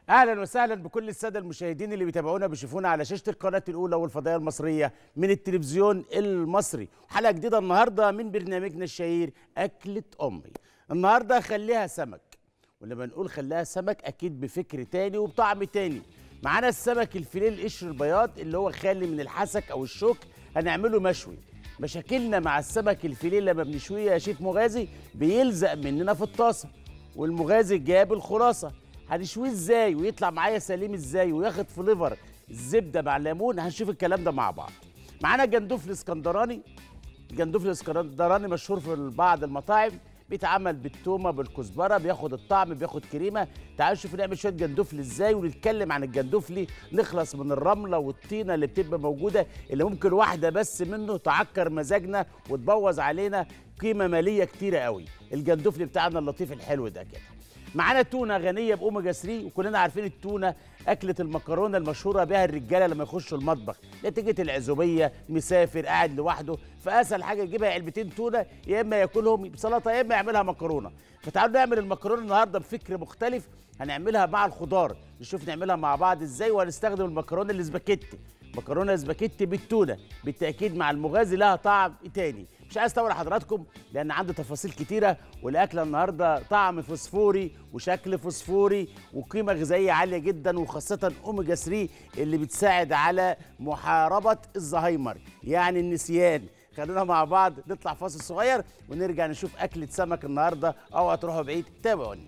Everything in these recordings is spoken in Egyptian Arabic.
اهلا وسهلا بكل الساده المشاهدين اللي بيتابعونا بيشوفونا على شاشه القناه الاولى والفضائيه المصريه من التلفزيون المصري حلقه جديده النهارده من برنامجنا الشهير اكله امي النهارده خليها سمك ولما نقول خليها سمك اكيد بفكر تاني وبطعم تاني معانا السمك الفيليه القشر البياض اللي هو خالي من الحسك او الشوك هنعمله مشوي مشاكلنا مع السمك الفيليه لما بنشويه يا شيف مغازي بيلزق مننا في الطاسه والمغازي جاب الخلاصه هنشويه ازاي ويطلع معايا سليم ازاي وياخد فليفر الزبده مع الليمون هنشوف الكلام ده مع بعض معانا جندوفلي اسكندراني الجندوفلي الاسكندراني مشهور في بعض المطاعم بيتعمل بالتومه بالكزبره بياخد الطعم بياخد كريمه تعالوا نشوف نعمل شويه جندوفلي ازاي ونتكلم عن الجندوفلي نخلص من الرمله والطينه اللي بتبقى موجوده اللي ممكن واحده بس منه تعكر مزاجنا وتبوظ علينا قيمه ماليه كتيره قوي الجندوفلي بتاعنا اللطيف الحلو ده كده معانا تونه غنيه باوميجا 3 وكلنا عارفين التونه اكله المكرونه المشهوره بها الرجاله لما يخشوا المطبخ نتيجه العزوبيه مسافر قاعد لوحده فاسهل حاجه يجيبها علبتين تونه يا اما ياكلهم بسلطه يا اما يعملها مكرونه فتعالوا نعمل المكرونه النهارده بفكر مختلف هنعملها مع الخضار نشوف نعملها مع بعض ازاي وهنستخدم المكرونه الاسباجيتي مكرونه اسباجيتي بالتونه بالتاكيد مع المغازي لها طعم تاني مش عايز اطول حضراتكم لان عندي تفاصيل كتيره والاكله النهارده طعم فوسفوري وشكل فوسفوري وقيمه غذائيه عاليه جدا وخاصه اوميجا 3 اللي بتساعد على محاربه الزهايمر يعني النسيان خلونا مع بعض نطلع فاصل صغير ونرجع نشوف اكله سمك النهارده اوعى تروحوا بعيد تابعوني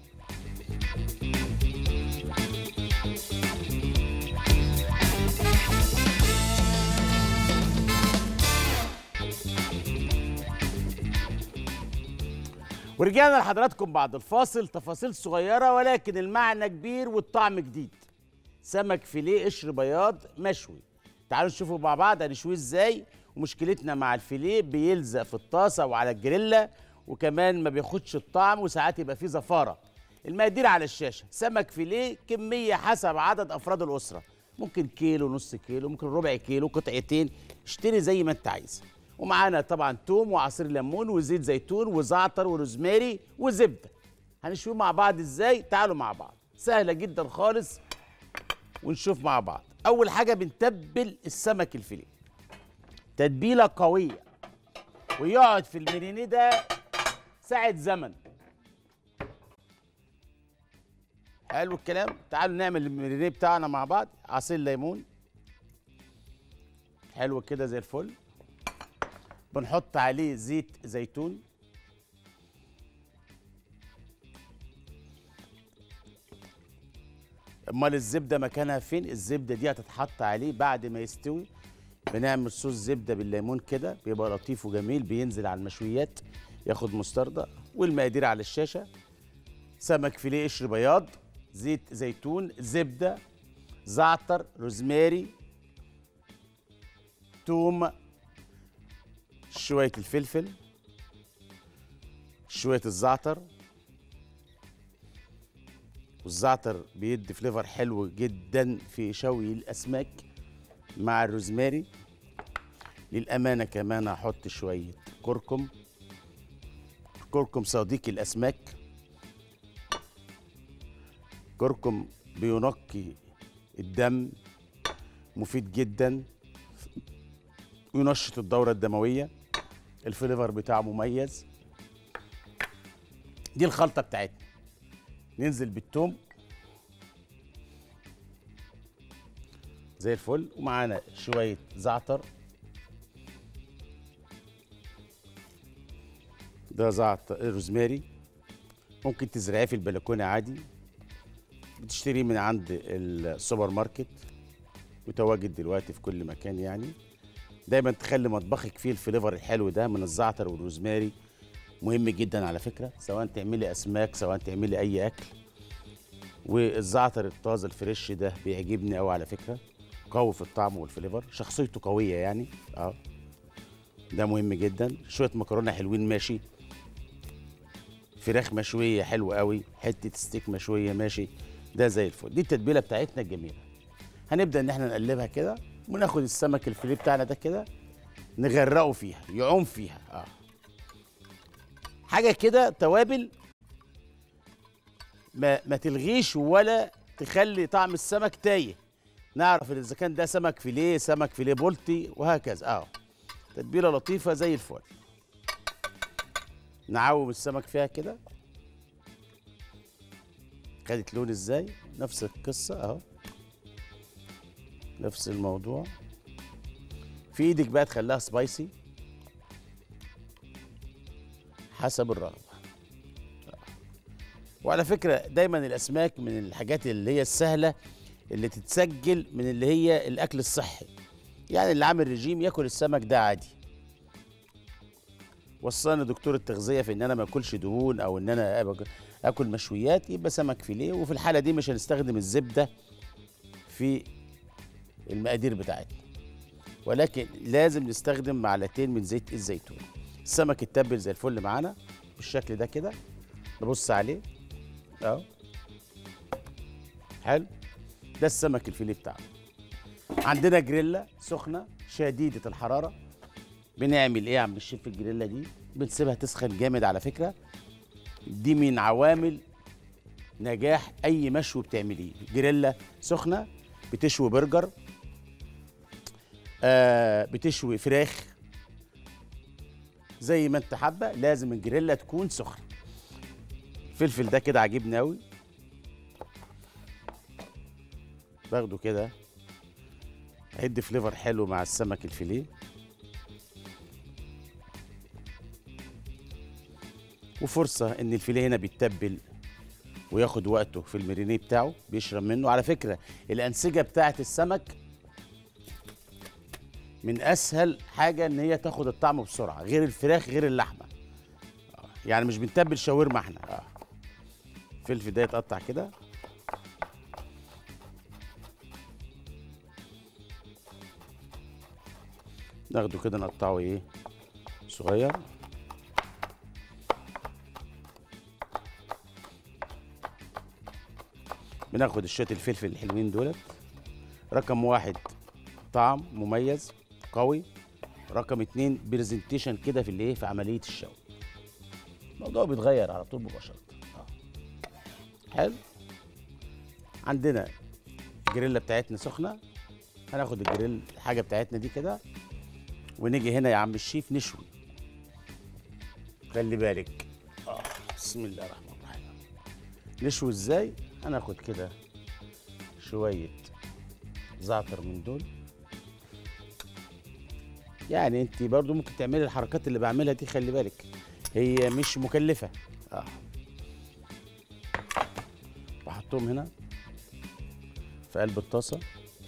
ورجعنا لحضراتكم بعد الفاصل تفاصيل صغيرة ولكن المعنى كبير والطعم جديد سمك فيليه قشر بياض مشوي تعالوا نشوفوا مع بعض هنشويه ازاي ومشكلتنا مع الفيليه بيلزق في الطاسة وعلى الجريلا وكمان ما بياخدش الطعم وساعات يبقى فيه زفارة المقادير على الشاشة سمك فيليه كمية حسب عدد أفراد الأسرة ممكن كيلو نص كيلو ممكن ربع كيلو قطعتين اشتري زي ما انت عايز ومعانا طبعا توم وعصير ليمون وزيت زيتون وزعتر وروزماري وزبده هنشويه مع بعض ازاي تعالوا مع بعض سهله جدا خالص ونشوف مع بعض اول حاجه بنتبل السمك الفيليه تتبيله قويه ويقعد في المرينيه ده ساعه زمن حلو الكلام تعالوا نعمل المرينيه بتاعنا مع بعض عصير ليمون حلو كده زي الفل بنحط عليه زيت زيتون امال الزبده مكانها فين الزبده دي هتتحط عليه بعد ما يستوي بنعمل صوص زبده بالليمون كده بيبقى لطيف وجميل بينزل على المشويات ياخد مستردة والمقادير على الشاشه سمك فيليه قشر بياض زيت زيتون زبده زعتر روزماري توم شوية الفلفل شوية الزعتر والزعتر بيدي فليفر حلو جدا في شوي الأسماك مع الروزماري للأمانة كمان هحط شوية كركم كركم صديق الأسماك كركم بينقي الدم مفيد جدا وينشط الدورة الدموية الفليفر بتاعه مميز دي الخلطة بتاعتنا ننزل بالثوم زي الفل ومعانا شوية زعتر ده زعتر روزماري ممكن تزرعيه في البلكونة عادي بتشتريه من عند السوبر ماركت متواجد دلوقتي في كل مكان يعني دايما تخلي مطبخك فيه الفليفر الحلو ده من الزعتر والروزماري مهم جدا على فكره سواء تعملي اسماك سواء تعملي اي اكل والزعتر الطازه الفريش ده بيعجبني قوي على فكره قوي في الطعم والفليفر شخصيته قويه يعني اه ده مهم جدا شويه مكرونه حلوين ماشي فراخ مشويه حلوه قوي حته ستيك مشويه ماشي ده زي الفل دي التتبيله بتاعتنا الجميله هنبدا ان احنا نقلبها كده وناخد السمك الفيليه بتاعنا ده كده نغرقه فيها يعوم فيها اه حاجه كده توابل ما ما تلغيش ولا تخلي طعم السمك تايه نعرف اذا كان ده سمك فيليه سمك فيليه بولتي وهكذا اه تتبيله لطيفه زي الفل نعوم السمك فيها كده خدت لون ازاي نفس القصه اهو نفس الموضوع في ايدك بقى تخليها سبايسي حسب الرغبه وعلى فكره دايما الاسماك من الحاجات اللي هي السهله اللي تتسجل من اللي هي الاكل الصحي يعني اللي عامل رجيم ياكل السمك ده عادي وصاني دكتور التغذيه في ان انا ما اكلش دهون او ان انا أبقى- اكل مشويات يبقى سمك فيليه وفي الحاله دي مش هنستخدم الزبده في المقادير بتاعتنا ولكن لازم نستخدم معلقتين من زيت الزيتون السمك اتبل زي الفل معانا بالشكل ده كده نبص عليه اهو حلو ده السمك الفيليه بتاعنا عندنا جريلا سخنه شديده الحراره بنعمل ايه يا عم الشيف الجريلا دي بنسيبها تسخن جامد على فكره دي من عوامل نجاح اي مشوي بتعمليه جريلا سخنه بتشوي برجر آه بتشوي فراخ زي ما انت حابه لازم الجريلا تكون سخنه الفلفل ده كده عاجبني قوي باخده كده هيدي فليفر حلو مع السمك الفيليه وفرصة إن الفيليه هنا بيتبل وياخد وقته في المرينيه بتاعه بيشرب منه على فكرة الأنسجة بتاعة السمك من أسهل حاجة إن هي تاخد الطعم بسرعة غير الفراخ غير اللحمة آه، يعني مش بنتبل شاورما احنا اه الفلفل ده يتقطع كده ناخده كده نقطعه ايه صغير بناخد الشوية الفلفل الحلوين دولت رقم واحد طعم مميز قوي رقم اتنين برزنتيشن كده في الايه في عملية الشوي الموضوع بيتغير على طول مباشرة آه. حلو عندنا الجريلا بتاعتنا سخنة هناخد الجريل الحاجة بتاعتنا دي كده ونيجي هنا يا عم الشيف نشوي خلي بالك آه. بسم الله الرحمن الرحيم نشوي ازاي هناخد كده شوية زعتر من دول يعني انت برضو ممكن تعملي الحركات اللي بعملها دي خلي بالك هي مش مكلفة اه بحطهم هنا في قلب الطاسة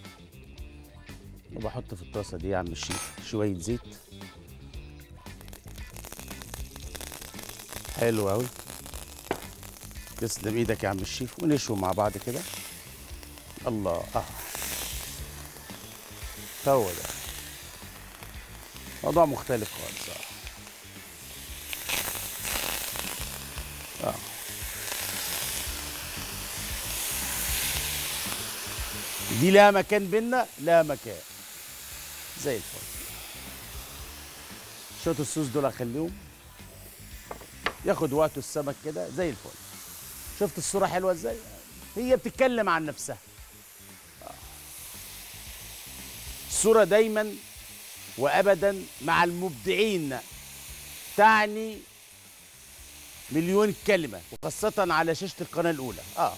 وبحط في الطاسة دي يا عم الشيف شوية زيت حلو أوي تسلم ايدك يا عم الشيف ونشوي مع بعض كده الله اه هو ده موضوع مختلف خالص اه اه دي لها مكان بينا لها مكان زي الفل شوية الصوص دول اخليهم ياخد وقته السمك كده زي الفل شفت الصورة حلوة ازاي هي بتتكلم عن نفسها آه. الصورة دايما وابدا مع المبدعين تعني مليون كلمة وخاصة على شاشة القناة الأولى اه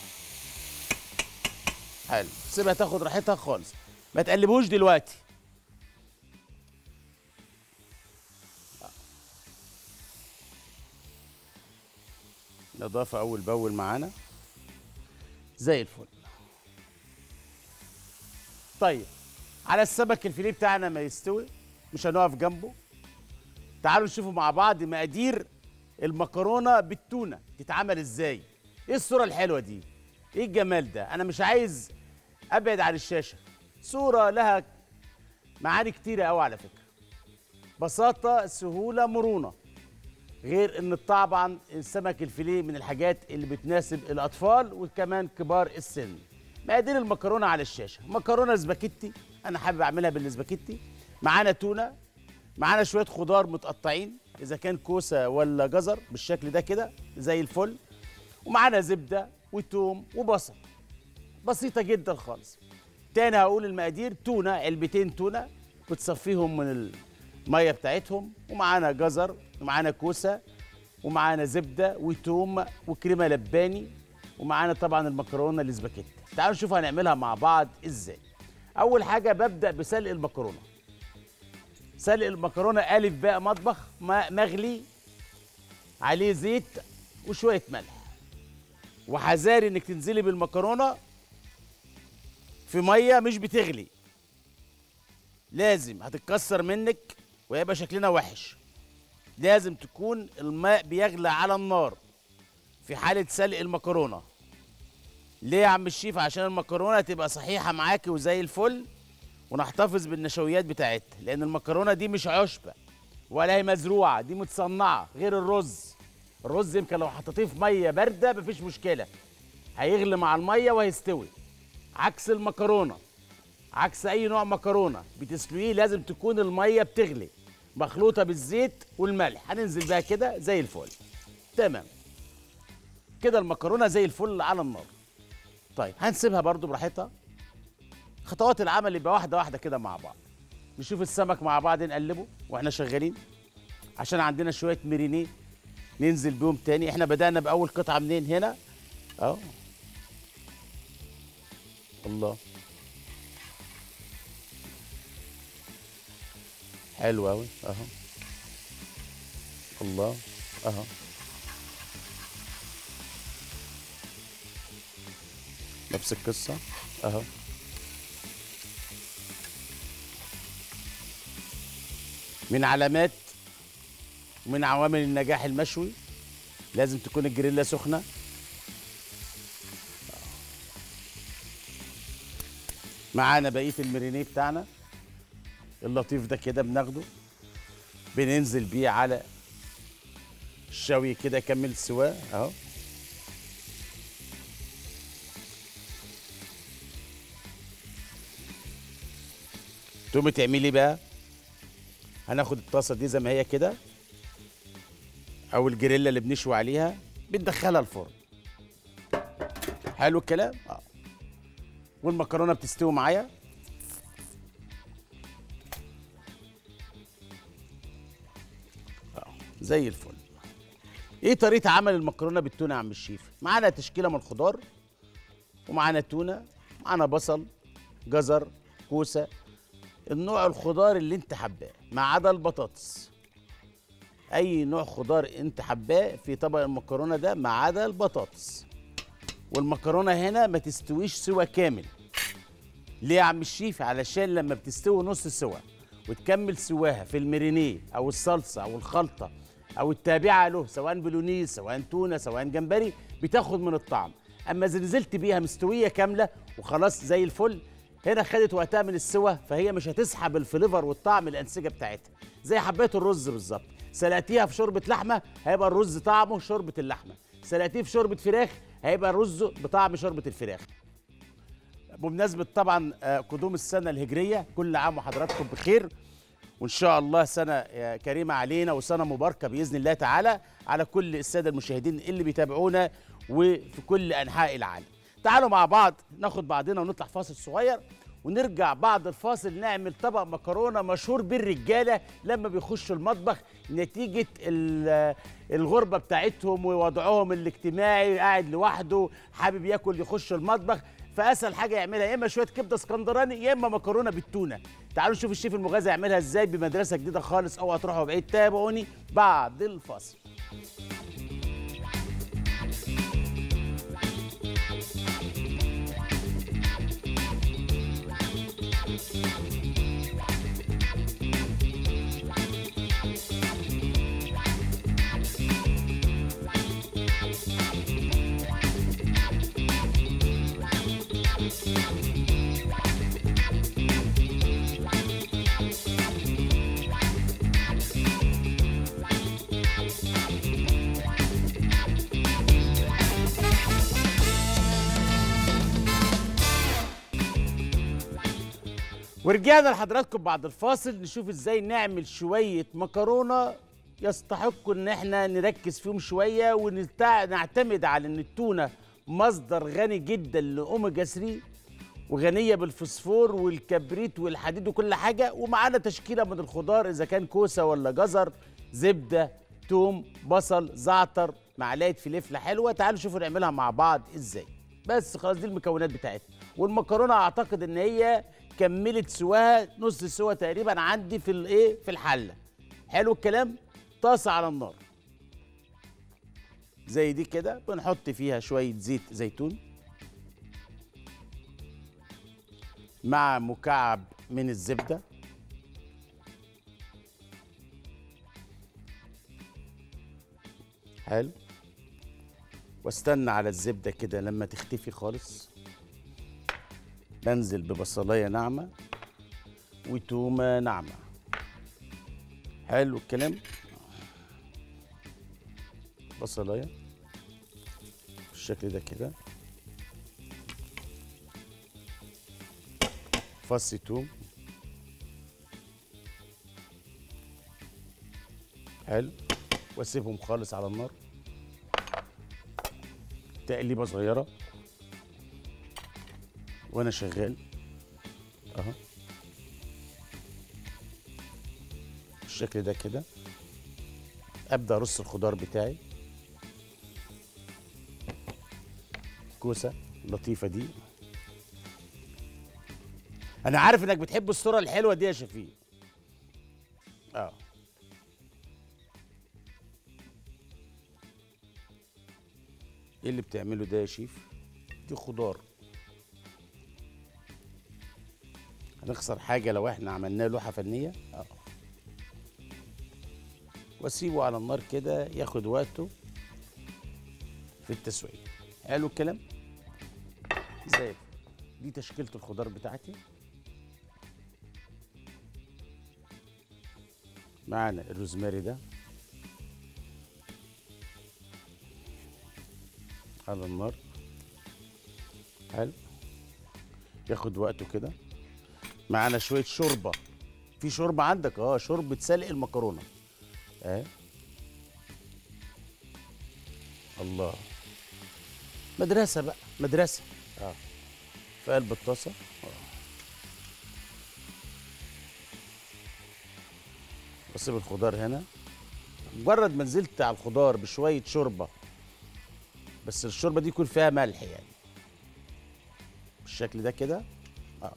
حلو سيبها تاخد راحتها خالص ما تقلبوش دلوقتي آه. نضافة أول بأول معانا زي الفل طيب على السمك الفيليه بتاعنا ما يستوي مش هنقف جنبه تعالوا نشوفوا مع بعض مقادير المكرونه بالتونه تتعمل ازاي ايه الصوره الحلوه دي ايه الجمال ده انا مش عايز ابعد عن الشاشه صوره لها معاني كتيره قوي على فكره بساطه سهوله مرونه غير ان طبعا السمك الفيليه من الحاجات اللي بتناسب الاطفال وكمان كبار السن مقادير المكرونه على الشاشه مكرونه سباكيتي انا حابب اعملها بالسباكيتي معانا تونه معانا شويه خضار متقطعين اذا كان كوسه ولا جزر بالشكل ده كده زي الفل ومعانا زبده وتوم وبصل بسيطه جدا خالص تاني هقول المقادير تونه علبتين تونه بتصفيهم من الميه بتاعتهم ومعانا جزر ومعانا كوسه ومعانا زبده وتوم وكريمه لباني ومعانا طبعا المكرونه الاسباجيتي تعالوا نشوف هنعملها مع بعض ازاي اول حاجه ببدا بسلق المكرونه سلق المكرونه الف باء مطبخ ماء مغلي عليه زيت وشويه ملح وحذاري انك تنزلي بالمكرونه في ميه مش بتغلي لازم هتتكسر منك ويبقى شكلنا وحش لازم تكون الماء بيغلى على النار في حالة سلق المكرونة ليه يا عم الشيف عشان المكرونة تبقى صحيحة معاكي وزي الفل ونحتفظ بالنشويات بتاعتها لأن المكرونة دي مش عشبة ولا هي مزروعة دي متصنعة غير الرز الرز يمكن لو حطيتيه في مية باردة مفيش مشكلة هيغلي مع المية وهيستوي عكس المكرونة عكس أي نوع مكرونة بتسلقيه لازم تكون المية بتغلي مخلوطة بالزيت والملح هننزل بيها كده زي الفل تمام كده المكرونة زي الفل على النار طيب هنسيبها برضو براحتها خطوات العمل يبقى واحدة واحدة كده مع بعض نشوف السمك مع بعض نقلبه واحنا شغالين عشان عندنا شوية ميرينيه ننزل بيهم تاني احنا بدأنا بأول قطعة منين هنا اهو الله حلو أوي أهو الله أهو نفس القصة أهو من علامات ومن عوامل النجاح المشوي لازم تكون الجريلا سخنة معانا بقية المرينيه بتاعنا اللطيف ده كده بناخده بننزل بيه على الشوي كده يكمل سواه اهو تقومي تعملي بقى هناخد الطاسه دي زي ما هي كده او الجريلا اللي بنشوي عليها بندخلها الفرن حلو الكلام اه والمكرونه بتستوي معايا زي الفل ايه طريقه عمل المكرونه بالتونه يا عم الشيف معانا تشكيله من الخضار ومعانا تونه معانا بصل جزر كوسه النوع الخضار اللي انت حباه ما عدا البطاطس اي نوع خضار انت حباه في طبق المكرونه ده ما عدا البطاطس والمكرونه هنا ما تستويش سوا كامل ليه يا عم الشيف علشان لما بتستوي نص سوا وتكمل سواها في المرينيه او الصلصه او الخلطه او التابعه له سواء بلونيس سواء تونه سواء جمبري بتاخد من الطعم اما إذا نزلت بيها مستويه كامله وخلاص زي الفل هنا خدت وقتها من السوا فهي مش هتسحب الفليفر والطعم الانسجه بتاعتها زي حبايه الرز بالظبط سلقتيها في شوربه لحمه هيبقى الرز طعمه شوربه اللحمه سلقتيه في شوربه فراخ هيبقى الرز بطعم شوربه الفراخ بمناسبه طبعا آه، قدوم السنه الهجريه كل عام وحضراتكم بخير وان شاء الله سنه آه، كريمه علينا وسنه مباركه باذن الله تعالى على كل الساده المشاهدين اللي بيتابعونا وفي كل انحاء العالم تعالوا مع بعض ناخد بعضنا ونطلع فاصل صغير ونرجع بعد الفاصل نعمل طبق مكرونه مشهور بالرجاله لما بيخشوا المطبخ نتيجه ال- الغربه بتاعتهم ووضعهم الاجتماعي قاعد لوحده حابب ياكل يخش المطبخ فاسهل حاجه يعملها يا اما شويه كبده اسكندراني يا اما مكرونه بالتونه تعالوا نشوف الشيف المغازي يعملها ازاي بمدرسه جديده خالص اوعى تروحوا بعيد تابعوني بعد الفاصل ورجعنا لحضراتكم بعد الفاصل نشوف ازاي نعمل شويه مكرونه يستحقوا ان احنا نركز فيهم شويه ونعتمد على ان التونه مصدر غني جدا لاوميجا 3 وغنيه بالفوسفور والكبريت والحديد وكل حاجه ومعانا تشكيله من الخضار اذا كان كوسه ولا جزر زبده توم بصل زعتر معلقه فلفله حلوه تعالوا شوفوا نعملها مع بعض ازاي بس خلاص دي المكونات بتاعتها والمكرونه اعتقد ان هي كملت سواها نص سوا تقريبا عندي في الايه في الحله حلو الكلام طاسه على النار زي دي كده بنحط فيها شويه زيت زيتون مع مكعب من الزبده حلو واستنى على الزبده كده لما تختفي خالص بنزل ببصلايه ناعمه وتومه ناعمه حلو الكلام بصلايه بالشكل ده كده فص توم حلو واسيبهم خالص على النار تقليبه صغيره وانا شغال اهو بالشكل ده كده ابدا ارص الخضار بتاعي كوسه اللطيفه دي انا عارف انك بتحب الصوره الحلوه دي يا شفيق اه ايه اللي بتعمله ده يا شيف دي خضار هنخسر حاجه لو احنا عملناه لوحه فنيه اه واسيبه على النار كده ياخد وقته في التسويه حلو الكلام زي الفل. دي تشكيله الخضار بتاعتي معانا الروزماري ده على النار حلو ياخد وقته كده معانا شويه شوربه في شوربه عندك اه شوربه سلق المكرونه اه الله مدرسه بقى مدرسه اه في قلب الطاسه آه. بسيب الخضار هنا مجرد ما نزلت على الخضار بشويه شوربه بس الشوربه دي يكون فيها ملح يعني بالشكل ده كده اه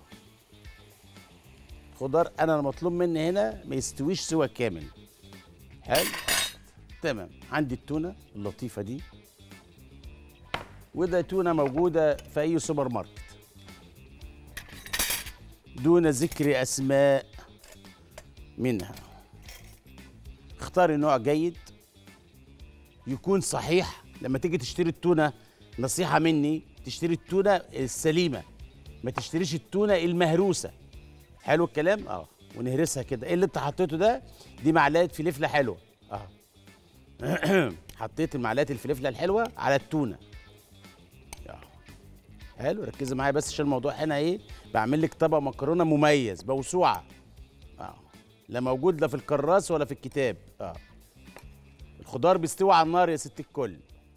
خضار انا المطلوب مني هنا ما يستويش سوا كامل حلو تمام عندي التونه اللطيفه دي وده تونه موجوده في اي سوبر ماركت دون ذكر اسماء منها اختاري نوع جيد يكون صحيح لما تيجي تشتري التونه نصيحه مني تشتري التونه السليمه ما تشتريش التونه المهروسه حلو الكلام اه ونهرسها كده ايه اللي انت حطيته ده دي معلقه فلفله حلوه اه حطيت معلقه الفلفله الحلوه على التونه آه. حلو ركزي معايا بس عشان الموضوع هنا ايه بعمل لك طبق مكرونه مميز موسوعه اه لا موجود لا في الكراس ولا في الكتاب اه الخضار بيستوي على النار يا ست الكل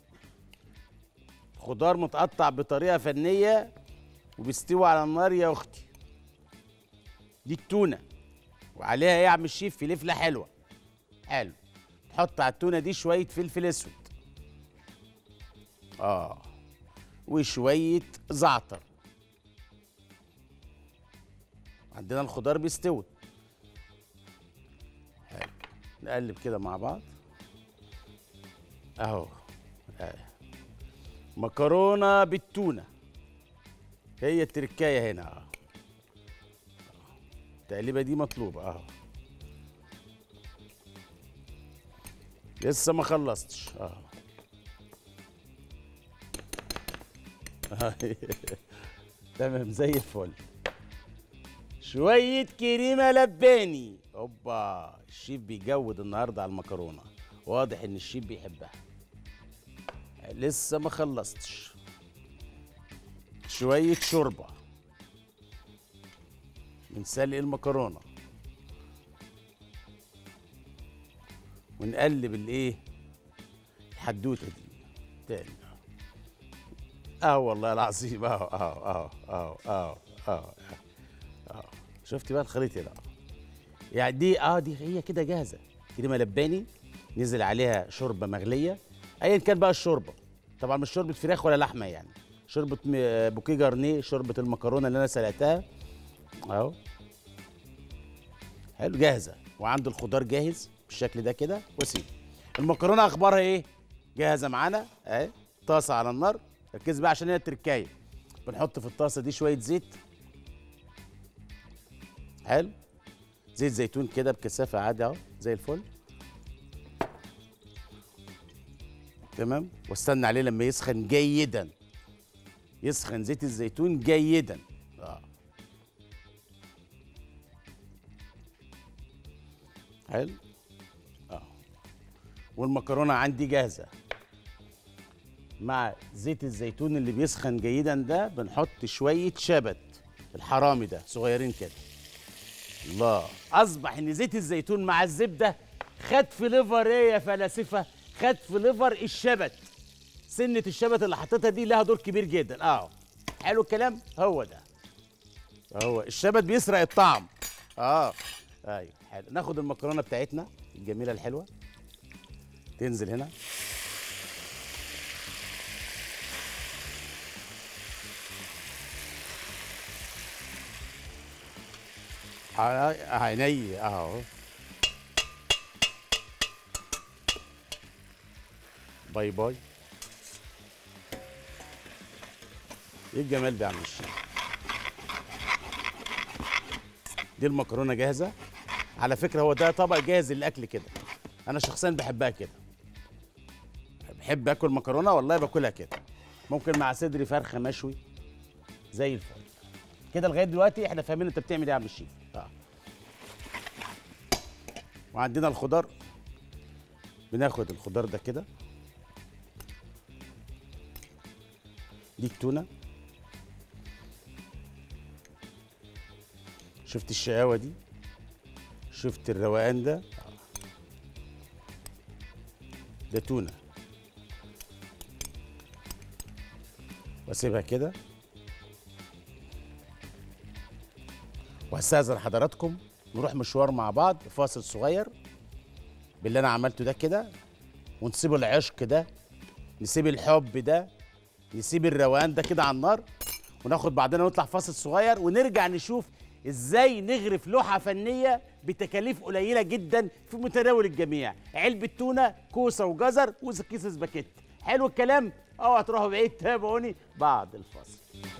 خضار متقطع بطريقه فنيه وبيستوي على النار يا اختي دي التونه وعليها ايه يا عم الشيف فلفله حلوه حلو تحط على التونه دي شويه فلفل اسود اه وشويه زعتر عندنا الخضار بيستوي حلو نقلب كده مع بعض اهو آه. مكرونه بالتونه هي التركايه هنا اه التقليبه دي مطلوبه اهو لسه ما خلصتش اه تمام زي الفل شوية كريمة لباني اوبا الشيف بيجود النهارده على المكرونة واضح ان الشيف بيحبها لسه ما خلصتش شوية شوربة من سلق المكرونة ونقلب الايه الحدوتة دي تاني اه والله العظيم اه اه اه اه اه اه اه شفتي بقى الخليط هنا يعني دي اه دي هي كده جاهزه كريمه لباني نزل عليها شوربه مغليه ايا كان بقى الشوربه طبعا مش شوربه فراخ ولا لحمه يعني شوربه م- بوكيه جارنيه شوربه المكرونه اللي انا سلقتها اهو حلو جاهزه وعنده الخضار جاهز بالشكل ده كده وسيب المكرونه اخبارها ايه جاهزه معانا اهي طاسه على النار ركز بقى عشان هي التركايه بنحط في الطاسه دي شويه زيت حلو زيت زيتون كده بكثافه عادي اهو زي الفل تمام واستنى عليه لما يسخن جيدا يسخن زيت الزيتون جيدا اه حلو اه والمكرونه عندي جاهزه مع زيت الزيتون اللي بيسخن جيدا ده بنحط شويه شبت الحرامي ده صغيرين كده الله اصبح ان زيت الزيتون مع الزبده خد في ليفر ايه يا فلاسفه خد في ليفر الشبت سنه الشبت اللي حطيتها دي لها دور كبير جدا اه حلو الكلام هو ده هو الشبت بيسرق الطعم اه ايوه حلو ناخد المكرونه بتاعتنا الجميله الحلوه تنزل هنا ع- عيني اهو باي باي ايه الجمال ده يا عم الشيخ دي المكرونه جاهزه على فكره هو ده طبق جاهز للاكل كده انا شخصيا بحبها كده بحب اكل مكرونه والله باكلها كده ممكن مع صدر فرخه مشوي زي الفل كده لغايه دلوقتي احنا فاهمين انت بتعمل ايه يا عم الشيف اه وعندنا الخضار بناخد الخضار ده كده دي التونه شفت الشقاوه دي شفت الروقان ده ده تونه واسيبها كده وهستاذن حضراتكم نروح مشوار مع بعض فاصل صغير باللي انا عملته ده كده ونسيب العشق ده نسيب الحب ده نسيب الروقان ده كده على النار وناخد بعضنا ونطلع فاصل صغير ونرجع نشوف ازاي نغرف لوحه فنيه بتكاليف قليله جدا في متناول الجميع علبه تونه كوسه وجزر وكيس سباكيت حلو الكلام اوعى تروحوا بعيد تابعوني بعد الفاصل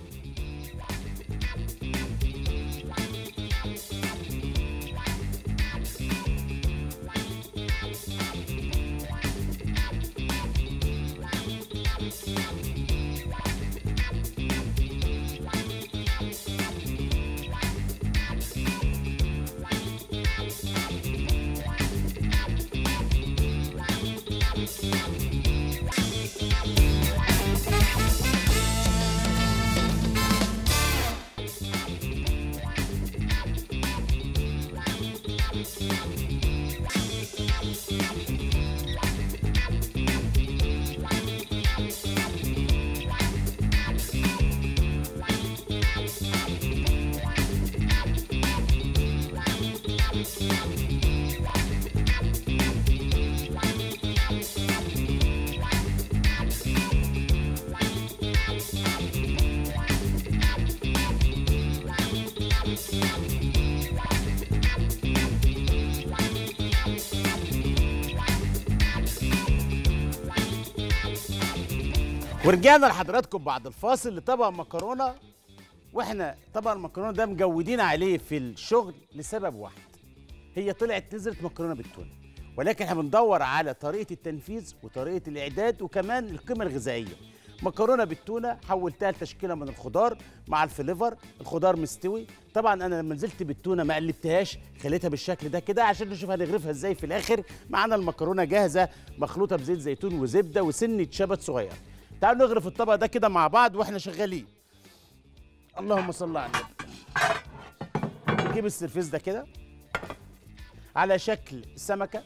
ورجعنا لحضراتكم بعد الفاصل لطبق مكرونه واحنا طبق المكرونه ده مجودين عليه في الشغل لسبب واحد هي طلعت نزلت مكرونه بالتونه ولكن احنا بندور على طريقه التنفيذ وطريقه الاعداد وكمان القيمه الغذائيه مكرونه بالتونه حولتها لتشكيله من الخضار مع الفليفر الخضار مستوي طبعا انا لما نزلت بالتونه ما قلبتهاش خليتها بالشكل ده كده عشان نشوف هنغرفها ازاي في الاخر معانا المكرونه جاهزه مخلوطه بزيت زيتون وزبده وسنه شبت صغير تعالوا نغرف الطبق ده كده مع بعض واحنا شغالين اللهم صل على النبي نجيب السرفيس ده كده على شكل سمكه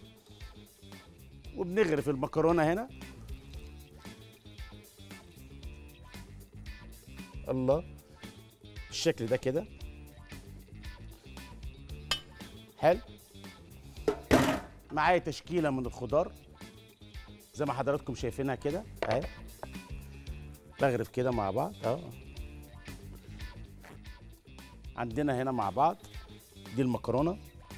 وبنغرف المكرونه هنا الله بالشكل ده كده حلو معايا تشكيله من الخضار زي ما حضراتكم شايفينها كده اهي بغرف كده مع بعض اه عندنا هنا مع بعض دي المكرونه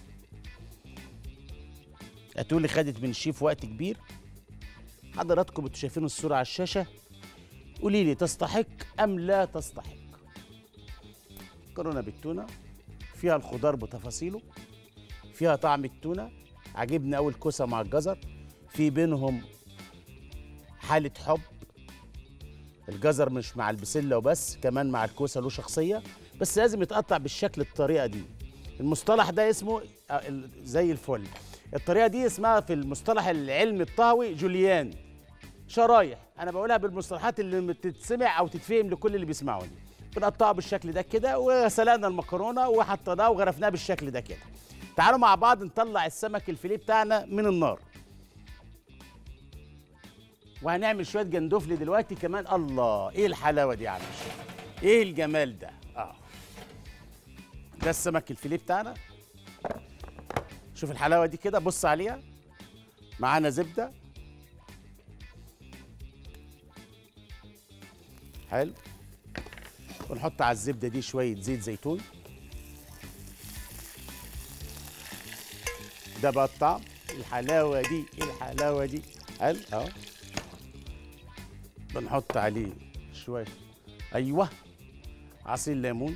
هتقولي خدت من الشيف وقت كبير حضراتكم انتوا شايفين الصوره على الشاشه قولي لي تستحق ام لا تستحق مكرونه بالتونه فيها الخضار بتفاصيله فيها طعم التونه عجبني قوي الكوسه مع الجزر في بينهم حاله حب الجزر مش مع البسله وبس كمان مع الكوسه له شخصيه بس لازم يتقطع بالشكل الطريقه دي المصطلح ده اسمه آه، ال- زي الفل الطريقه دي اسمها في المصطلح العلمي الطهوي جوليان شرايح انا بقولها بالمصطلحات اللي تتسمع او تتفهم لكل اللي بيسمعوني بنقطعها بالشكل ده كده وسلقنا المكرونه وحطيناها وغرفناها بالشكل ده كده تعالوا مع بعض نطلع السمك الفيليه بتاعنا من النار وهنعمل شويه جندفلي دلوقتي كمان الله ايه الحلاوه دي يا عم الشيخ ايه الجمال ده اه ده السمك الفيليه بتاعنا شوف الحلاوه دي كده بص عليها معانا زبده حلو ونحط على الزبده دي شويه زيت زيتون ده بقى الطعم الحلاوه دي إيه الحلاوه دي حلو اهو بنحط عليه شويه ايوه عصير ليمون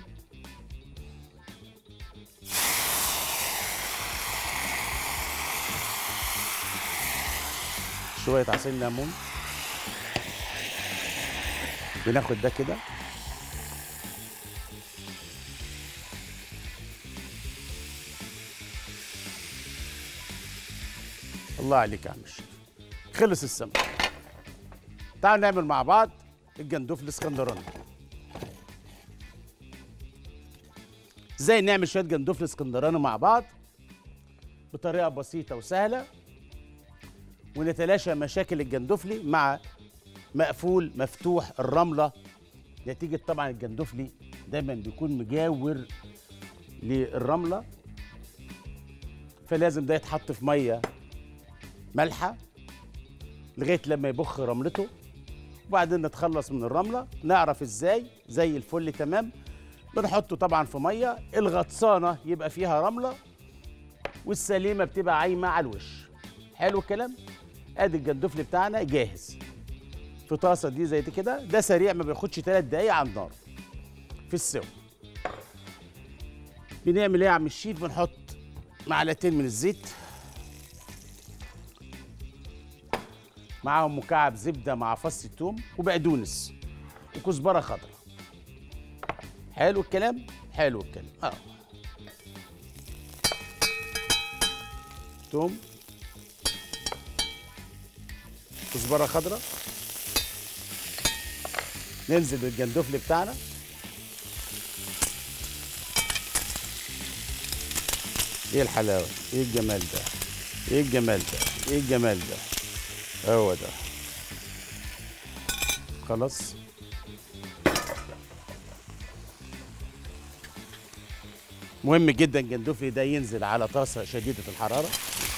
شويه عصير ليمون بناخد ده كده الله عليك يا عم الشيف خلص السمك تعالوا نعمل مع بعض الجندوف الاسكندراني ازاي نعمل شويه جندوف الاسكندراني مع بعض بطريقه بسيطه وسهله ونتلاشى مشاكل الجندفلي مع مقفول مفتوح الرمله نتيجه طبعا الجندفلي دايما بيكون مجاور للرمله فلازم ده يتحط في ميه مالحه لغايه لما يبخ رملته وبعدين نتخلص من الرمله نعرف ازاي زي الفل تمام بنحطه طبعا في ميه الغطسانه يبقى فيها رمله والسليمه بتبقى عايمه على الوش حلو الكلام ادي الجندفلي بتاعنا جاهز في طاسه دي زي دي كده ده سريع ما بياخدش ثلاث دقايق على النار في السوا بنعمل ايه يا عم الشيف بنحط معلقتين من الزيت معاهم مكعب زبده مع فص الثوم وبقدونس وكزبره خضراء حلو الكلام حلو الكلام اه توم كزبره خضراء ننزل بالجندفل بتاعنا ايه الحلاوه ايه الجمال ده ايه الجمال ده ايه الجمال ده هو ده خلاص مهم جدا جندفلي ده ينزل على طاسه شديده الحراره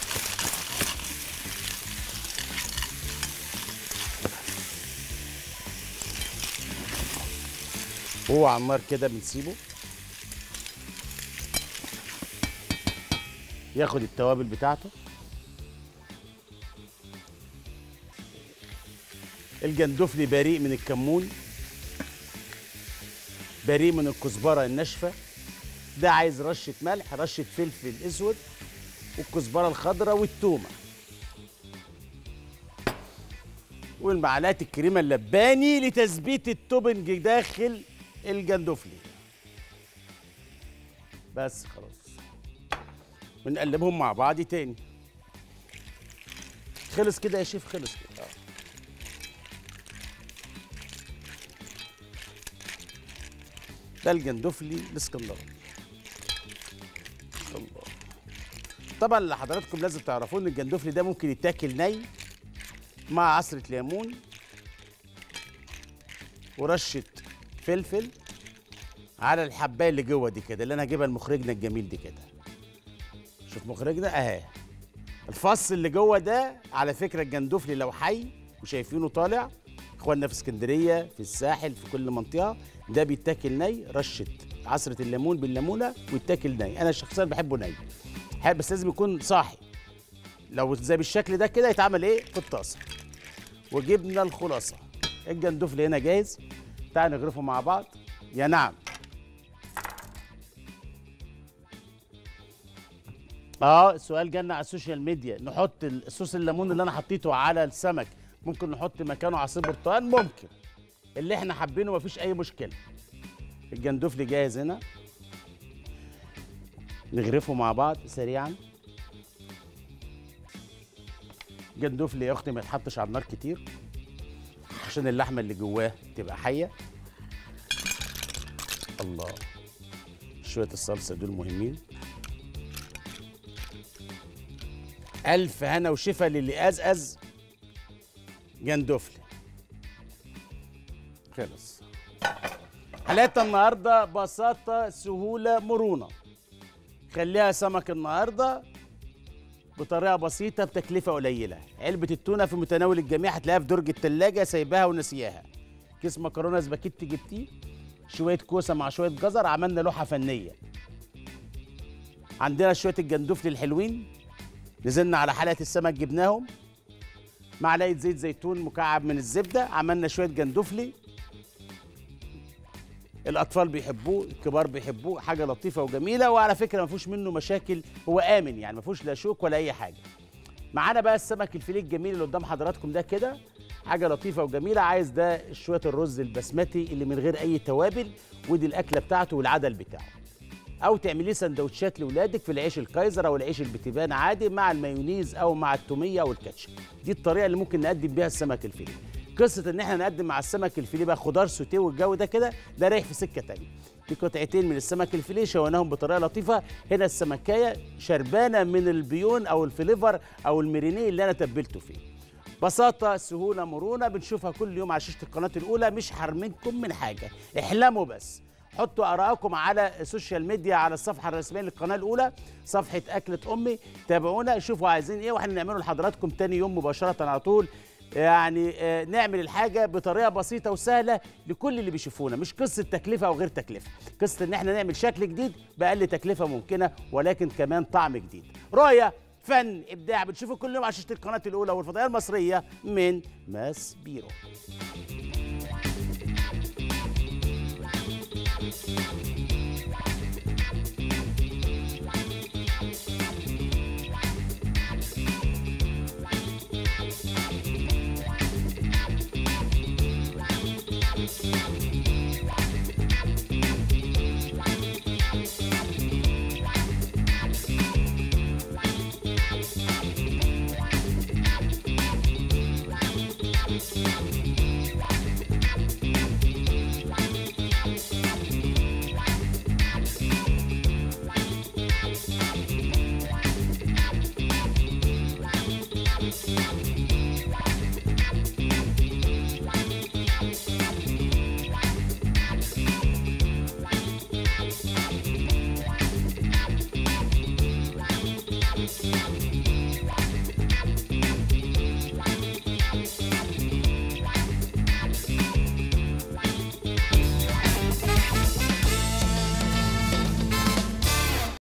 وهو على النار كده بنسيبه ياخد التوابل بتاعته الجندفلي بريء من الكمون بريء من الكزبره الناشفه ده عايز رشه ملح رشه فلفل اسود والكزبره الخضراء والتومه والمعلقه الكريمه اللباني لتثبيت التوبنج داخل الجندفلي بس خلاص ونقلبهم مع بعض تاني خلص كده يا شيف خلص كده آه. ده الجندفلي الاسكندراني الله طبعا اللي حضراتكم لازم تعرفوا ان الجندفلي ده ممكن يتاكل ني مع عصره ليمون ورشه فلفل على الحبايه اللي جوه دي كده اللي انا هجيبها لمخرجنا الجميل دي كده شوف مخرجنا اهي الفص اللي جوه ده على فكره الجندفلي لو حي وشايفينه طالع اخواننا في اسكندريه في الساحل في كل منطقه ده بيتاكل ني رشه عصره الليمون بالليمونه ويتاكل ني انا شخصيا بحبه ني حلو بس لازم يكون صاحي لو زي بالشكل ده كده يتعمل ايه في الطاسه وجبنا الخلاصه الجندفلي هنا جاهز تعال نغرفه مع بعض يا نعم اه السؤال جالنا على السوشيال ميديا نحط الصوص الليمون اللي انا حطيته على السمك ممكن نحط مكانه عصير برتقال ممكن اللي احنا حابينه مفيش اي مشكله الجندفلي جاهز هنا نغرفه مع بعض سريعا جندفلي يا اختي ما يتحطش على النار كتير عشان اللحمه اللي جواه تبقى حيه الله شويه الصلصه دول مهمين الف هنا وشفا للي ازأز جندفلي خلص حلقتنا النهارده بساطه سهوله مرونه خليها سمك النهارده بطريقه بسيطه بتكلفه قليله علبه التونه في متناول الجميع هتلاقيها في درج التلاجة سايباها ونسياها كيس مكرونه سباكيتي جبتيه شويه كوسه مع شويه جزر عملنا لوحه فنيه عندنا شويه الجندفلي الحلوين نزلنا على حلقه السمك جبناهم معلقه زيت زيتون مكعب من الزبده عملنا شويه جندفلي الاطفال بيحبوه الكبار بيحبوه حاجه لطيفه وجميله وعلى فكره ما فيهوش منه مشاكل هو امن يعني ما فيهوش لا شوك ولا اي حاجه معانا بقى السمك الفيليه الجميل اللي قدام حضراتكم ده كده حاجه لطيفه وجميله عايز ده شويه الرز البسمتي اللي من غير اي توابل ودي الاكله بتاعته والعدل بتاعه او تعمليه سندوتشات لاولادك في العيش الكايزر او العيش البتيبان عادي مع المايونيز او مع التوميه او الكاتشب دي الطريقه اللي ممكن نقدم بيها السمك الفيليه قصه ان احنا نقدم مع السمك الفيليه بقى خضار سوتيه والجو ده كده ده رايح في سكه تانية في قطعتين من السمك الفيليه شويناهم بطريقه لطيفه هنا السمكايه شربانه من البيون او الفليفر او المرينيه اللي انا تبلته فيه بساطة سهولة مرونة بنشوفها كل يوم على شاشة القناة الأولى مش حارمينكم من حاجة احلموا بس حطوا آرائكم على السوشيال ميديا على الصفحة الرسمية للقناة الأولى صفحة أكلة أمي تابعونا شوفوا عايزين إيه وإحنا نعمله لحضراتكم تاني يوم مباشرة على طول يعني آه، نعمل الحاجة بطريقة بسيطة وسهلة لكل اللي بيشوفونا مش قصة تكلفة أو غير تكلفة قصة إن إحنا نعمل شكل جديد بأقل تكلفة ممكنة ولكن كمان طعم جديد رؤية فن إبداع بتشوفوا كل يوم على شاشة القناة الأولى والفضائية المصرية من ماس بيرو